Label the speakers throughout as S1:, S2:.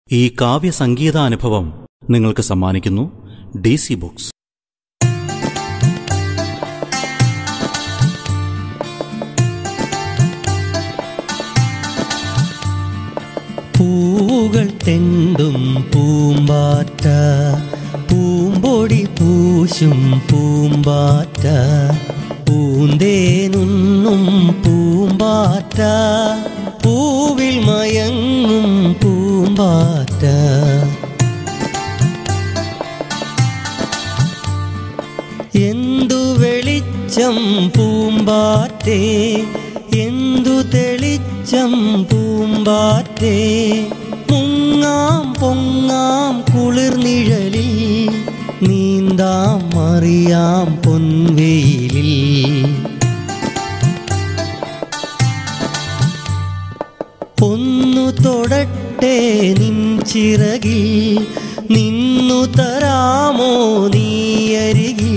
S1: ഈ കാവ്യ സംഗീതാനുഭവം നിങ്ങൾക്ക് സമ്മാനിക്കുന്നു D C books
S2: പൂവുകൾ തെണ്ടും പൂമ്പാറ്റ പൂമ്പൊടി പൂശും പൂമ്പാറ്റ പൂന്തേനുണ്ണും പൂമ്പാറ്റ പൂവിൽ മയങ്ങും പൂമ്പാറ്റ എന്തു വെളിച്ചം പൂമ്പാറ്റേ എന്തു തെളിച്ചം പൂമ്പാറ്റേ മുങ്ങാം പൊങ്ങാം കുളിർനിഴലിൽ നീന്താം മറിയാം പൊൻവെയിലിൽ ഒന്നു തൊടട്ടെ നിൻ ചിറകിൽ നിന്നു തരാമോ നീയരികിൽ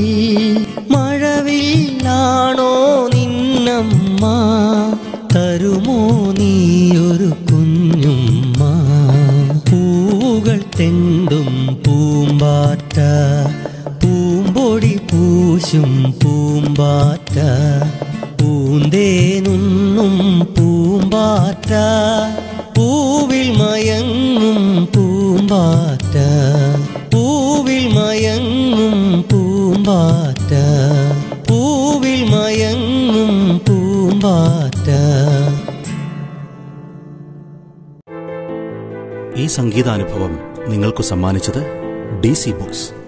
S2: മഴവില്ലാണോ നിന്നമ്മ തരുമോ നീയൊരു കുഞ്ഞുമ്മ പൂവുകൾ തെണ്ടും പൂമ്പാറ്റ പൂമ്പൊടി പൂശും പൂമ്പാറ്റ പൂന്തേനുണ്ണും പൂമ്പാറ്റ പൂവിൽ മയങ്ങും പൂമ്പാറ്റ പൂവിൽ മയങ്ങും പൂമ്പാറ്റ പൂവിൽ മയങ്ങും പൂമ്പാറ്റ
S1: ഈ സംഗീതാനുഭവം നിങ്ങൾക്ക് സമ്മാനിച്ചത് ഡി സി ബുക്സ്